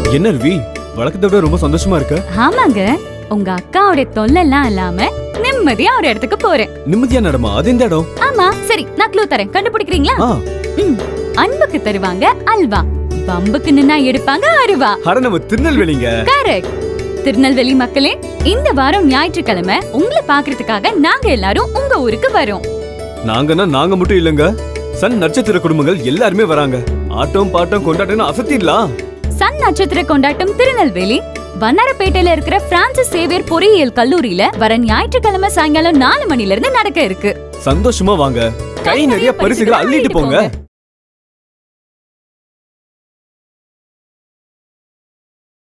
என்ன ரவி வழக்கத்தை விட ரொம்ப சந்தோஷமா இருக்க ஆமாங்க உங்க அக்காவோட தொல்லெல்லாம் இல்லாம நிம்மதியா ஒரு இடத்துக்கு போறேன் நிம்மதியா நடமா அது எந்த இடம் ஆமா சரி நான் க்ளூ தரேன் கண்டுபிடிக்கிறீங்களா ஆ ம், அன்புக்கு தருவாங்க அல்வா பம்புக்கு நின்னா எடுப்பாங்க அருவா அட நம்ம திருநெல்வேலிங்க கரெக்ட் திருநெல்வேலி மக்களே இந்த வாரம் ஞாயிற்றுக்கிழமை உங்களை பாக்குறதுக்காக நாங்க எல்லாரும் உங்க ஊருக்கு வரோம் நாங்கன்னா நாங்க மட்டும் இல்லங்க சன் நட்சத்திர குடும்பங்கள் எல்லாருமே வராங்க ஆட்டம் பாட்டம் கொண்டாட்டம் அசத்திடலாம் சன் நட்சத்திர கொண்டாட்டம் திருநெல்வேலி வண்ணாரப்பேட்டையில இருக்கிற பிரான்சிஸ் சேவியர் பொறியியல் கல்லூரியில வர ஞாயிற்றுக்கிழமை சாயங்காலம் நாலு மணில இருந்து நடக்க இருக்கு சந்தோஷமா வாங்க கை நிறைய பரிசுகளை அள்ளிட்டு போங்க